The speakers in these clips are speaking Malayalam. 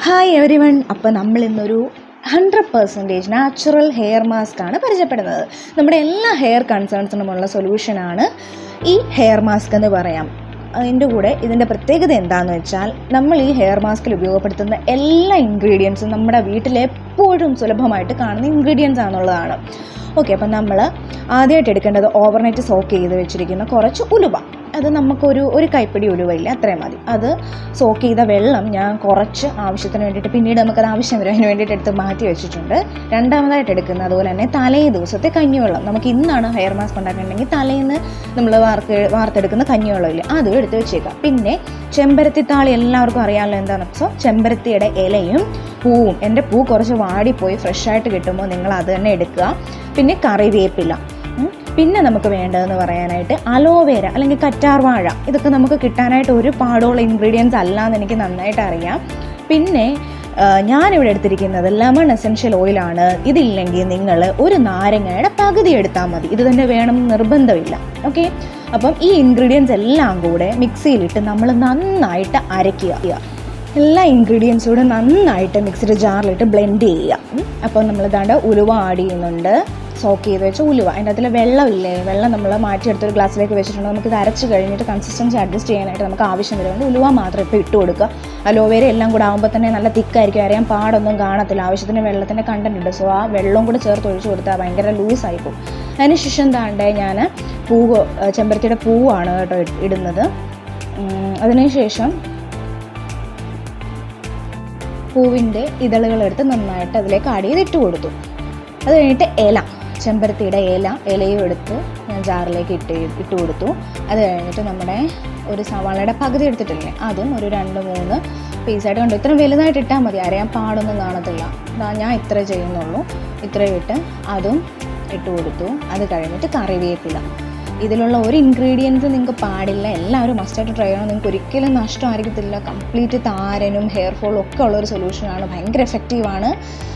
ഹായ് എവരി വൺ അപ്പോൾ നമ്മൾ ഇന്നൊരു hundred percentage natural hair mask ആണ് പരിചയപ്പെടുന്നത് നമ്മുടെ എല്ലാ ഹെയർ കൺസേൺസിനുമുള്ള സൊല്യൂഷനാണ് ഈ ഹെയർ മാസ്ക് എന്ന് പറയാം അതിൻ്റെ കൂടെ ഇതിൻ്റെ പ്രത്യേകത എന്താണെന്ന് വെച്ചാൽ നമ്മൾ ഈ ഹെയർ മാസ്കിൽ ഉപയോഗപ്പെടുത്തുന്ന എല്ലാ ഇൻഗ്രീഡിയൻസും നമ്മുടെ വീട്ടിൽ എപ്പോഴും സുലഭമായിട്ട് കാണുന്ന ഇൻഗ്രീഡിയൻസ് ആണെന്നുള്ളതാണ് ഓക്കെ അപ്പം നമ്മൾ ആദ്യമായിട്ട് എടുക്കേണ്ടത് ഓവർനൈറ്റ് സോക്ക് ചെയ്ത് വെച്ചിരിക്കുന്ന കുറച്ച് ഉലുവ അത് നമുക്കൊരു ഒരു കൈപ്പിടി ഉലുവയില്ല അത്രയും മതി അത് സോക്ക് ചെയ്ത വെള്ളം ഞാൻ കുറച്ച് ആവശ്യത്തിന് വേണ്ടിയിട്ട് പിന്നീട് നമുക്കത് ആവശ്യം വരും അതിന് വേണ്ടിയിട്ട് എടുത്ത് മാറ്റി വെച്ചിട്ടുണ്ട് രണ്ടാമതായിട്ട് എടുക്കുന്നത് അതുപോലെ തന്നെ തലേ ദിവസത്തെ കഞ്ഞിവെള്ളം നമുക്ക് ഇന്നാണ് ഹെയർ മാസ്ക് ഉണ്ടാക്കണമെങ്കിൽ തലേന്ന് നമ്മൾ വാർക്ക് വാർത്തെടുക്കുന്ന കഞ്ഞിവെള്ളം ഇല്ല അതും എടുത്ത് വെച്ചേക്കാം പിന്നെ ചെമ്പരത്തി താളി എല്ലാവർക്കും അറിയാമല്ലോ എന്താണെന്ന് സോ ചെമ്പരത്തിയുടെ ഇലയും പൂവും എൻ്റെ പൂ കുറച്ച് വാടിപ്പോയി ഫ്രഷായിട്ട് കിട്ടുമ്പോൾ നിങ്ങൾ അത് തന്നെ എടുക്കുക പിന്നെ കറിവേപ്പില ഉം. പിന്നെ നമുക്ക് വേണ്ടതെന്ന് പറയാനായിട്ട് അലോവേര അല്ലെങ്കിൽ കറ്റാർവാഴ ഇതൊക്കെ നമുക്ക് കിട്ടാനായിട്ട് ഒരു പാടുള്ള ഇൻഗ്രീഡിയൻസ് അല്ല എന്ന് എനിക്ക് നന്നായിട്ട് അറിയാം പിന്നെ ആ, ഞാനിവിടെ എടുത്തിരിക്കുന്നത് ലെമൺ എസെൻഷ്യൽ ഓയിലാണ് ഇതില്ലെങ്കിൽ നിങ്ങൾ ഒരു നാരങ്ങയുടെ പകുതി എടുത്താൽ മതി ഇത് തന്നെ വേണം എന്ന് നിർബന്ധമില്ല ഓക്കെ അപ്പം ഈ ഇൻഗ്രീഡിയൻസ് എല്ലാം കൂടെ മിക്സിയിലിട്ട് നമ്മൾ നന്നായിട്ട് അരയ്ക്കുക എല്ലാ ഇൻഗ്രീഡിയൻസും കൂടെ നന്നായിട്ട് മിക്സിഡ് ജാറിലിട്ട് ബ്ലെൻഡ് ചെയ്യുക ഉം. അപ്പോൾ നമ്മൾ ഇതാണ്ട് ഉലുവ ആഡ് ചെയ്യുന്നുണ്ട് സോക്ക് ചെയ്ത് വെച്ച ഉലുവ അതിൻ്റെ അകത്തിൽ വെള്ളമില്ലേ വെള്ളം നമ്മൾ മാറ്റിയെടുത്തൊരു ഗ്ലാസ്സിലേക്ക് വെച്ചിട്ടുണ്ട് നമുക്ക് ഇത് അരച്ച് കഴിഞ്ഞിട്ട് കൺസിസ്റ്റൻസി അഡ്ജസ്റ്റ് ചെയ്യാനായിട്ട് നമുക്ക് ആവശ്യം വരുന്നുണ്ട് ഉലുവ മാത്രം ഇപ്പോൾ ഇട്ട് കൊടുക്കുക അലോവേര എല്ലാം കൂടെ ആകുമ്പോൾ തന്നെ നല്ല തിക്കായിരിക്കും അറിയാൻ പാടൊന്നും കാണത്തില്ല ആവശ്യത്തിന് വെള്ളത്തിൻ്റെ കണ്ടന്റ് ഉണ്ട് സോ ആ വെള്ളവും കൂടെ ചേർത്ത് ഒഴിച്ച് കൊടുത്താൽ ഭയങ്കര ലൂസായി പോകും അതിനുശേഷം താണ്ടേ ഞാൻ പൂ ചെമ്പരത്തിയുടെ പൂവാണ് കേട്ടോ ഇട്- ഇടുന്നത് ഉം, അതിനുശേഷം പൂവിൻ്റെ ഇതളുകളെടുത്ത് നന്നായിട്ട് അതിലേക്ക് ആഡ് ചെയ്ത് ഇട്ട് കൊടുത്തു അത് കഴിഞ്ഞിട്ട് ഇല ചെമ്പരത്തിയുടെ ഇല ഇലയും എടുത്ത് ഞാൻ ജാറിലേക്ക് ഇട്ട് ഇട്ട് കൊടുത്തു അത് കഴിഞ്ഞിട്ട് നമ്മുടെ ഒരു സവാളയുടെ പകുതി എടുത്തിട്ടില്ലേ അതും ഒരു രണ്ട് മൂന്ന് പീസായിട്ട് കണ്ടു ഇത്ര വലുതായിട്ട് ഇട്ടാൽ മതി അറിയാൻ പാടൊന്നും കാണത്തില്ല ദാ ഞാൻ ഇത്ര ചെയ്യുന്നുള്ളൂ ഇത്രയും ഇട്ട് അതും ഇട്ട് കൊടുത്തു അത് കഴിഞ്ഞിട്ട് കറിവേപ്പില ഇതിലുള്ള ഒരു ഇൻഗ്രീഡിയൻസ് നിങ്ങൾക്ക് പാടില്ല എല്ലാവരും മസ്റ്റായിട്ട് ട്രൈ ചെയ്യണം നിങ്ങൾക്ക് ഒരിക്കലും നഷ്ടമായിരിക്കത്തില്ല കംപ്ലീറ്റ് താരനും ഹെയർ ഫോളും ഒക്കെ ഉള്ള ഒരു സൊല്യൂഷനാണ് ഭയങ്കര എഫക്റ്റീവാണ്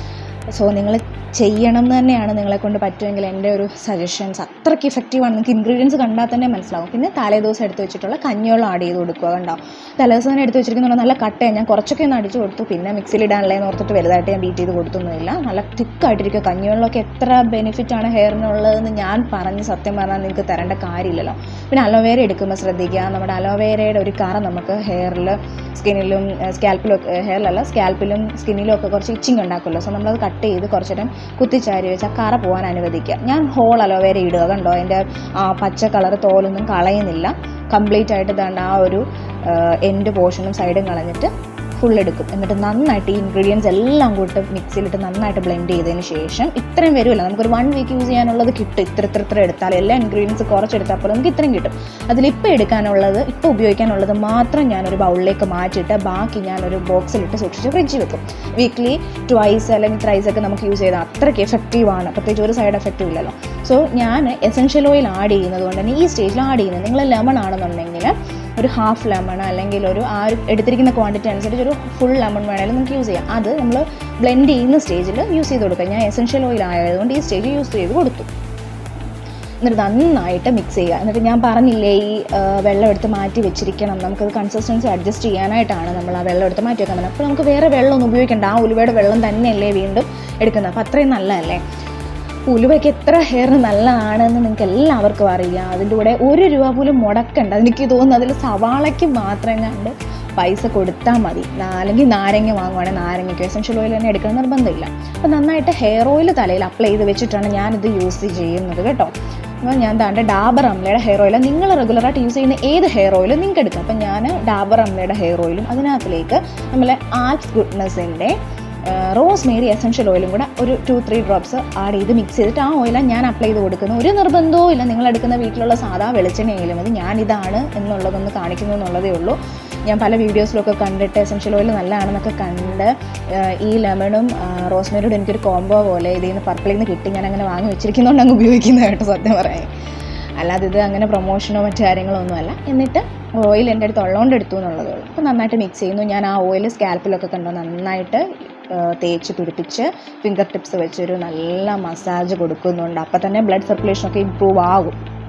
സോ നിങ്ങൾ ചെയ്യണം എന്ന് തന്നെയാണ് നിങ്ങളെ കൊണ്ട് പറ്റുമെങ്കിൽ എൻ്റെ ഒരു സജഷൻസ് അത്രയ്ക്ക് ഇഫക്റ്റീവാണ് നിങ്ങൾക്ക് ഇൻഗ്രീഡിയൻസ് കണ്ടാൽ തന്നെ മനസ്സിലാവും പിന്നെ തലേദിവസം എടുത്ത് വെച്ചിട്ടുള്ള കഞ്ഞിവെള്ളം ആഡ് ചെയ്ത് കൊടുക്കുക കണ്ടോ തലേദിവസം തന്നെ എടുത്ത് വെച്ചിരിക്കുന്ന നല്ല കട്ടയാണ് ഞാൻ കുറച്ചൊക്കെ ഒന്ന് അടിച്ച് കൊടുത്തു പിന്നെ മിക്സിയിൽ ഇടാനല്ലേന്ന് ഓർത്തിട്ട് വലുതായിട്ട് ഞാൻ ബീറ്റ് ചെയ്ത് കൊടുത്തൊന്നുമില്ല നല്ല തിക്കായിട്ടിരിക്കുക കഞ്ഞിവെള്ളമൊക്കെ എത്ര ബെനിഫിറ്റ് ആണ് ഹെയറിനുള്ളതെന്ന് ഞാൻ പറഞ്ഞ് സത്യം പറഞ്ഞാൽ നിങ്ങൾക്ക് തരേണ്ട കാര്യമില്ലല്ലോ പിന്നെ അലോവേര എടുക്കുമ്പോൾ ശ്രദ്ധിക്കുക നമ്മുടെ അലോവേരയുടെ ഒരു കറ നമുക്ക് ഹെയറിൽ സ്കിന്നിലും സ്കാൽപ്പിലും ഒക്കെ ഹെയറിലല്ല സ്കാൽപ്പിലും സ്കിന്നിലും ഒക്കെ കുറച്ച് ഇച്ചിങ് ഉണ്ടാക്കുമല്ലോ സോ നമ്മളത് കട്ട് ചെയ്ത് കുറച്ച് നേരം കുത്തിച്ചാരി വെച്ച് ആ കറ പോകാൻ അനുവദിക്കുക ഞാൻ ഹോൾ അലോവേര ഇടുക കണ്ടോ അതിൻ്റെ ആ പച്ച കളർ തോലൊന്നും കളയുന്നില്ല കംപ്ലീറ്റ് ആയിട്ട് ഇതാണ്ട് ആ ഒരു എൻഡ് പോർഷനും സൈഡും കളഞ്ഞിട്ട് ഫുൾ എടുക്കും എന്നിട്ട് നന്നായിട്ട് ഈ ഇൻഗ്രീഡിയൻസ് എല്ലാം കൂട്ട് മിക്സിയിലിട്ട് നന്നായിട്ട് ബ്ലെൻഡ് ചെയ്തതിന് ശേഷം ഇത്രയും വരുമല്ലോ നമുക്കൊരു വൺ വീക്ക് യൂസ് ചെയ്യാനുള്ളത് കിട്ടും ഇത്ര ഇത്ര ഇത്ര എടുത്താൽ എല്ലാ ഇൻഗ്രീഡിയൻസ് കുറച്ചെടുത്താൽ പോലും നമുക്ക് ഇത്രയും കിട്ടും അതിലിപ്പോൾ എടുക്കാനുള്ളത് ഇപ്പോൾ ഉപയോഗിക്കാനുള്ളത് മാത്രം ഞാനൊരു ബൗളിലേക്ക് മാറ്റിയിട്ട് ബാക്കി ഞാനൊരു ബോക്സിലിട്ട് സൂക്ഷിച്ച് ഫ്രിഡ്ജിൽ വെക്കും വീക്ക്ലി ട്വൈസ് അല്ലെങ്കിൽ ത്രൈസ് ഒക്കെ നമുക്ക് യൂസ് ചെയ്താൽ അത്രയ്ക്ക് എഫക്റ്റീവാണ് പ്രത്യേകിച്ച് ഒരു സൈഡ് എഫക്റ്റും ഇല്ലല്ലോ സോ ഞാൻ എസെൻഷ്യൽ ഓയിൽ ആഡ് ചെയ്യുന്നത് കൊണ്ട് തന്നെ ഈ സ്റ്റേജിൽ ആഡ് ചെയ്യുന്നത് നിങ്ങൾ ലെമൺ ആണെന്നുണ്ടെങ്കിൽ ഒരു ഹാഫ് ലെമൺ അല്ലെങ്കിൽ ഒരു ആ ഒരു എടുത്തിരിക്കുന്ന ക്വാണ്ടിറ്റി അനുസരിച്ച് ഒരു ഫുൾ ലെമൺ വേണമെങ്കിലും നമുക്ക് യൂസ് ചെയ്യാം അത് നമ്മൾ ബ്ലെൻഡ് ചെയ്യുന്ന സ്റ്റേജിൽ യൂസ് ചെയ്ത് കൊടുക്കുക ഞാൻ എസെൻഷ്യൽ ഓയിൽ ആയതുകൊണ്ട് ഈ സ്റ്റേജിൽ യൂസ് ചെയ്ത് കൊടുത്തു എന്നിട്ട് നന്നായിട്ട് മിക്സ് ചെയ്യുക എന്നിട്ട് ഞാൻ പറഞ്ഞില്ലേ ഈ ആ, വെള്ളം എടുത്ത് മാറ്റി വെച്ചിരിക്കണം നമുക്കത് കൺസിസ്റ്റൻസി അഡ്ജസ്റ്റ് ചെയ്യാനായിട്ടാണ് നമ്മൾ ആ വെള്ളം എടുത്ത് മാറ്റി വെക്കാൻ പറ്റുന്നത് അപ്പോൾ നമുക്ക് വേറെ വെള്ളമൊന്നും ഉപയോഗിക്കേണ്ട ആ ഉലുവയുടെ വെള്ളം തന്നെയല്ലേ വീണ്ടും എടുക്കുന്നത് അപ്പോൾ അത്രയും നല്ലതല്ലേ ഉലുവയ്ക്ക് എത്ര ഹെയർ നല്ലതാണെന്ന് നിങ്ങൾക്ക് എല്ലാവർക്കും അറിയാം അതിൻ്റെ കൂടെ ഒരു രൂപ പോലും മുടക്കണ്ട എനിക്ക് തോന്നുന്നു അതിൽ സവാളയ്ക്ക് മാത്രം കണ്ട് പൈസ കൊടുത്താൽ മതി നാ- അല്ലെങ്കിൽ നാരങ്ങ വാങ്ങുവാണെങ്കിൽ നാരങ്ങയ്ക്ക് എസെൻഷ്യൽ ഓയിൽ തന്നെ എടുക്കണം എന്ന് നിർബന്ധമില്ല അപ്പോൾ നന്നായിട്ട് ഹെയർ ഓയിൽ തലയിൽ അപ്ലൈ ചെയ്ത് വെച്ചിട്ടാണ് ഞാനിത് യൂസ് ചെയ്യുന്നത് കേട്ടോ അപ്പോൾ ഞാൻ താണ്ട് ഡാബർ അമ്മയുടെ ഹെയർ ഓയിൽ നിങ്ങൾ റെഗുലറായിട്ട് യൂസ് ചെയ്യുന്ന ഏത് ഹെയർ ഓയിലും നിങ്ങൾക്ക് എടുക്കാം അപ്പം ഞാൻ ഡാബർ അമ്മയുടെ ഹെയർ ഓയിലും അതിനകത്തിലേക്ക് നമ്മളെ ആൽസ് ഗുഡ്നസിൻ്റെ റോസ് മേരി എസെൻഷ്യൽ ഓയിലും കൂടെ ഒരു ടു ത്രീ ഡ്രോപ്സ് ആഡ് ചെയ്ത് മിക്സ് ചെയ്തിട്ട് ആ ഓയിലാണ് ഞാൻ അപ്ലൈ ചെയ്ത് കൊടുക്കുന്നത് ഒരു നിർബന്ധവും ഇല്ല നിങ്ങൾ എടുക്കുന്ന വീട്ടിലുള്ള സാധാ വെളിച്ചെണ്ണയെങ്കിലും മതി ഞാനിതാണ് എന്നുള്ളതൊന്ന് കാണിക്കുന്നു എന്നുള്ളതേ ഉള്ളൂ ഞാൻ പല വീഡിയോസിലൊക്കെ കണ്ടിട്ട് എസെൻഷ്യൽ ഓയിൽ നല്ലതാണെന്നൊക്കെ കണ്ട് ആ, ഈ ലെമണും റോസ്മേരിയോട് എനിക്കൊരു കോംബോ പോലെ ഇതിൽ നിന്ന് പർപ്പിളിൽ നിന്ന് കിട്ടി ഞാൻ അങ്ങനെ വാങ്ങി വെച്ചിരിക്കുന്നതുകൊണ്ട് അങ്ങ് ഉപയോഗിക്കുന്നതായിട്ട് സത്യം പറയാൻ അല്ലാതെ ഇത് അങ്ങനെ പ്രൊമോഷനോ മറ്റു കാര്യങ്ങളോ ഒന്നുമല്ല എന്നിട്ട് ഓയിൽ എൻ്റെ അടുത്ത് ഉള്ളതുകൊണ്ട് എടുത്തു എന്നുള്ളതേ ഉള്ളൂ അപ്പോൾ നന്നായിട്ട് മിക്സ് ചെയ്യുന്നു ഞാൻ ആ ഓയിൽ സ്കാൽപ്പിലൊക്കെ കണ്ടോ നന്നായിട്ട് ആ, തേച്ച് പിടിപ്പിച്ച് ഫിംഗർ ടിപ്സ് വെച്ചൊരു നല്ല മസാജ് കൊടുക്കുന്നുണ്ട് അപ്പോൾ തന്നെ ബ്ലഡ് സർക്കുലേഷനൊക്കെ ഇമ്പ്രൂവ് ആകും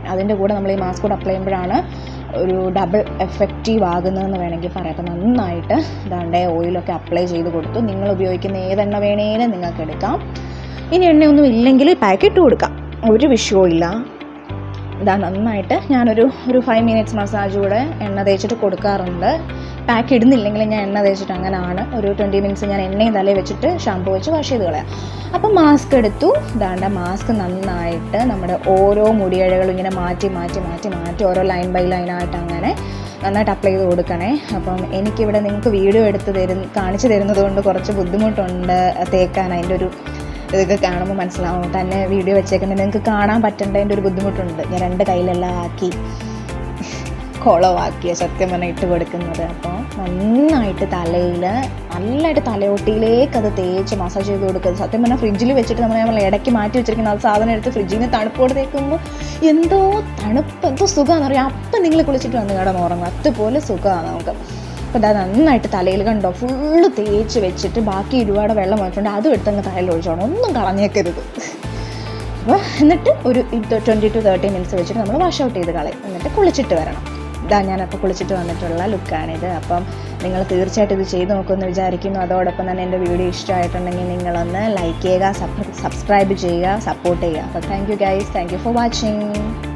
അതിൻ്റെ കൂടെ നമ്മൾ ഈ മാസ്ക് കൂടെ അപ്ലൈ ചെയ്യുമ്പോഴാണ് ഒരു ഡബിൾ എഫക്റ്റീവ് ആകുന്നതെന്ന് വേണമെങ്കിൽ പറയാം അപ്പം നന്നായിട്ട് ഇതാണ്ടേ ഓയിലൊക്കെ അപ്ലൈ ചെയ്ത് കൊടുത്തു നിങ്ങൾ ഉപയോഗിക്കുന്ന ഏതെണ്ണ വേണേലും നിങ്ങൾക്ക് എടുക്കാം ഇനി എണ്ണയൊന്നും ഇല്ലെങ്കിൽ പാക്കറ്റ് കൊടുക്കാം ഒരു വിഷയവും ഇല്ല ഇതാ നന്നായിട്ട് ഞാനൊരു ഒരു ഫൈവ് മിനിറ്റ്സ് മസാജ് കൂടെ എണ്ണ തേച്ചിട്ട് കൊടുക്കാറുണ്ട് പാക്ക് ഇടുന്നില്ലെങ്കിൽ ഞാൻ എണ്ണ തേച്ചിട്ട് അങ്ങനെയാണ് ഒരു ട്വൻറ്റി മിനിറ്റ്സ് ഞാൻ എണ്ണയും തലയിൽ വെച്ചിട്ട് ഷാമ്പു വെച്ച് വാഷ് ചെയ്ത് കളയാം അപ്പം മാസ്ക് എടുത്തു ഇതാണ്ട് മാസ്ക് നന്നായിട്ട് നമ്മുടെ ഓരോ മുടിയഴകളും ഇങ്ങനെ മാറ്റി മാറ്റി മാറ്റി മാറ്റി ഓരോ ലൈൻ ബൈ ലൈനായിട്ട് അങ്ങനെ നന്നായിട്ട് അപ്ലൈ ചെയ്ത് കൊടുക്കണേ അപ്പം എനിക്കിവിടെ നിങ്ങൾക്ക് വീഡിയോ എടുത്ത് തരുന്ന കാണിച്ചു തരുന്നത് കൊണ്ട് കുറച്ച് ബുദ്ധിമുട്ടുണ്ട് തേക്കാൻ അതിൻ്റെ ഒരു ഇതൊക്കെ കാണുമ്പോൾ മനസ്സിലാവും തന്നെ വീഡിയോ വെച്ചേക്കുന്നത് നിങ്ങൾക്ക് കാണാൻ പറ്റേണ്ടതിൻ്റെ ഒരു ബുദ്ധിമുട്ടുണ്ട് ഞാൻ രണ്ട് കയ്യിലെല്ലാം ആക്കി കുളമാക്കിയ സത്യം പറഞ്ഞാൽ ഇട്ട് കൊടുക്കുന്നത് അപ്പോൾ നന്നായിട്ട് തലയിൽ നല്ലതായിട്ട് തലയോട്ടിയിലേക്ക് അത് തേച്ച് മസാജ് ചെയ്ത് കൊടുക്കുന്നത് സത്യം പറഞ്ഞാൽ ഫ്രിഡ്ജിൽ വെച്ചിട്ട് നമ്മൾ നമ്മൾ ഇടയ്ക്ക് മാറ്റി വെച്ചിരിക്കുന്ന അത് സാധനം എടുത്ത് ഫ്രിഡ്ജിൽ നിന്ന് തണുപ്പോടെ തേക്കുമ്പോൾ എന്തോ തണുപ്പ് എന്തോ സുഖമാണെന്ന് അറിയാം അപ്പം നിങ്ങൾ കുളിച്ചിട്ട് വന്ന് കിടന്ന് ഉറങ്ങും അതുപോലെ സുഖമാണ് നമുക്ക് അപ്പോൾ അതാ നന്നായിട്ട് തലയിൽ കണ്ടോ ഫുള്ള് തേച്ച് വെച്ചിട്ട് ബാക്കി ഒരുപാട് വെള്ളം വന്നിട്ടുണ്ട് അതും എടുത്തങ്ങ് തലയിൽ ഒഴിച്ചോണം ഒന്നും കളഞ്ഞേക്കരുത് അപ്പോൾ എന്നിട്ട് ഒരു ട്വൻറ്റി ടു തേർട്ടി മിനിറ്റ്സ് വെച്ചിട്ട് നമ്മൾ വാഷ് ഔട്ട് ചെയ്ത് കളയും എന്നിട്ട് കുളിച്ചിട്ട് വരണം ഇതാ ഞാനപ്പോൾ കുളിച്ചിട്ട് വന്നിട്ടുള്ള ലുക്കാണിത് അപ്പം നിങ്ങൾ തീർച്ചയായിട്ടും ഇത് ചെയ്ത് നോക്കുമെന്ന് വിചാരിക്കുന്നു അതോടൊപ്പം തന്നെ എൻ്റെ വീഡിയോ ഇഷ്ടമായിട്ടുണ്ടെങ്കിൽ നിങ്ങളൊന്ന് ലൈക്ക് ചെയ്യുക സബ്സ്ക്രൈബ് ചെയ്യുക സപ്പോർട്ട് ചെയ്യുക അപ്പോൾ thank you guys thank you for watching